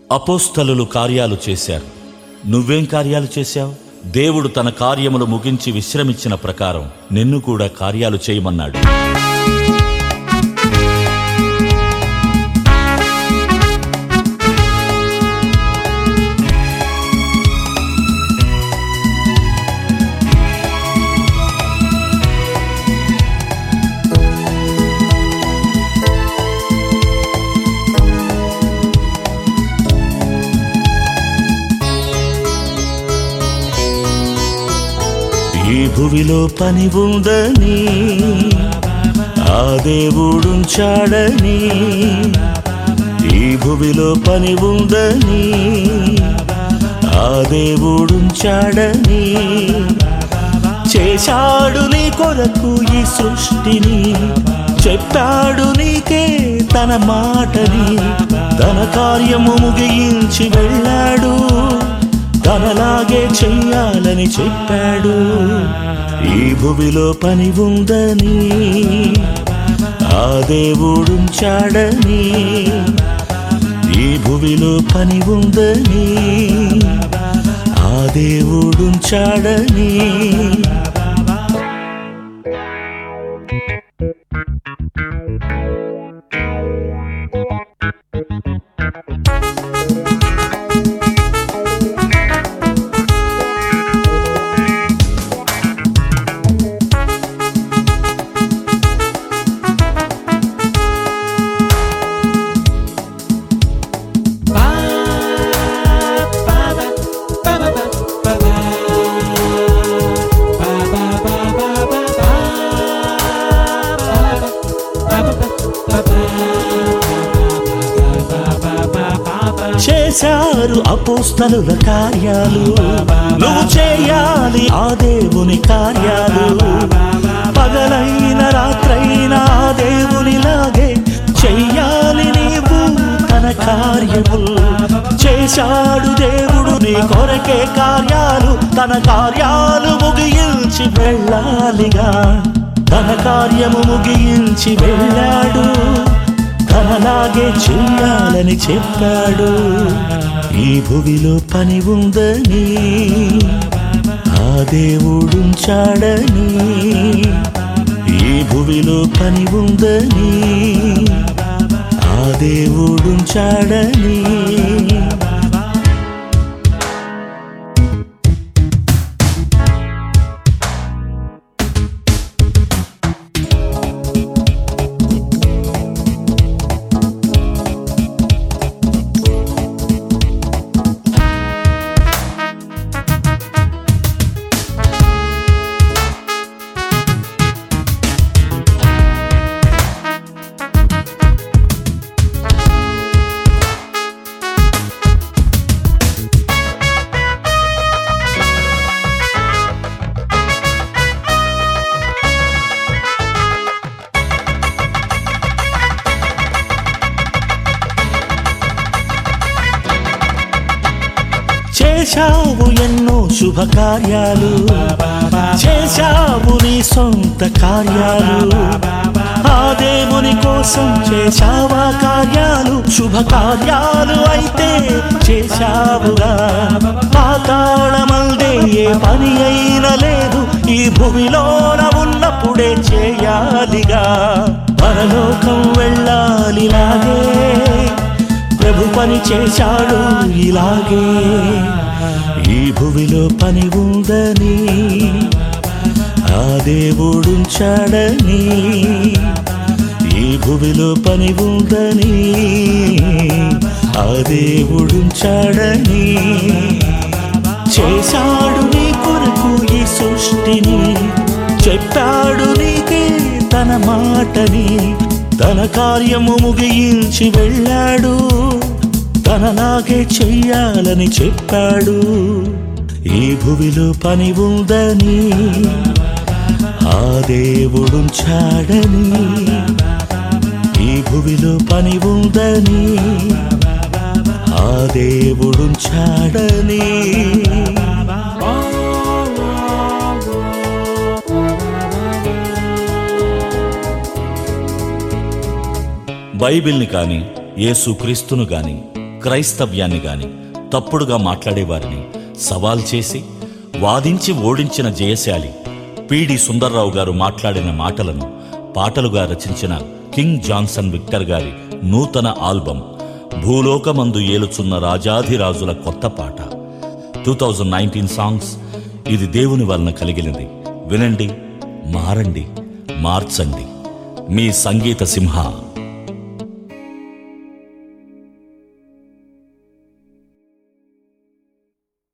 అపోస్తలులు కార్యాలు చేశారు నువ్వేం కార్యాలు చేశావు దేవుడు తన కార్యములు ముగించి విశ్రమించిన ప్రకారం నిన్ను కూడా కార్యాలు చేయమన్నాడు ఈ భువిలో పని ఉందని ఆ దేవుడుంచాడని ఈ భువిలో పని ఉందని ఆ దేవుడుంచాడని చేశాడు నీ కొరకు ఈ సృష్టిని చెప్పాడు నీకే తన మాటని తన కార్యము ముగించి వెళ్ళాడు తనలాగే చెయ్యాలని చెప్పాడు ఈ భువిలో పని ఉందని ఆ దేవుడుంచాడని ఈ భువిలో పని ఉందని ఆ దేవుడుంచాడని చేశారు అపోస్తలుల కార్యాలు నువ్వు చేయాలి ఆ దేవుని కార్యాలు పగలైన రాత్రైన ఆ దేవునిలాగే చెయ్యాలి నీవు తన కార్యములు చేశాడు దేవుడు నీ కొరకే కార్యాలు తన కార్యాలు ముగించి వెళ్ళాలిగా తన కార్యము ముగించి వెళ్ళాడు తనలాగే చెయ్యాలని చెప్పాడు ఈ భువిలో పని ఉందని ఆ దేవుడుంచాడని ఈ భువిలో పని ఉందని ఆ దేవుడుంచాడని చేశావు ఎన్నో శుభకార్యాలు చేశావు నీ సొంత కార్యాలు ఆ దేవుని కోసం చేశావా కార్యాలు శుభకార్యాలు అయితే చేశావుగా పాతాళమల్దే ఏ పని అయినా లేదు ఈ భూమిలోన ఉన్నప్పుడే చేయాలిగా పరలోకం వెళ్ళాలిలాగే ప్రభు పని చేశాడు ఇలాగే ఈ భువిలో పని ఉందని ఆ దేవుడుంచాడని ఈ భువిలో పని ఉందని ఆ దేవుడుంచాడని చేశాడు నీ కొరకు ఈ సృష్టిని చెప్పాడు నీకే తన మాటని తన కార్యము ముగించి వెళ్ళాడు తనలాగే చెయ్యాలని చెప్పాడు ఈ భువిలో పని ఉందని ఆ దేవుడుంచాడని ఈ భువిలో పని ఉందని ఆ దేవుడుంచాడని బైబిల్ని కాని యేసు క్రీస్తును గాని క్రైస్తవ్యాన్ని గాని తప్పుడుగా మాట్లాడేవారిని సవాల్ చేసి వాదించి ఓడించిన జయశాలి పిడి సుందర్రావు గారు మాట్లాడిన మాటలను పాటలుగా రచించిన కింగ్ జాన్సన్ విక్టర్ గారి నూతన ఆల్బం భూలోకమందు ఏలుచున్న రాజాధిరాజుల కొత్త పాట టూ థౌజండ్ నైన్టీన్ సాంగ్స్ ఇది దేవుని వలన కలిగినది వినండి మారండి మార్చండి మీ సంగీత సింహ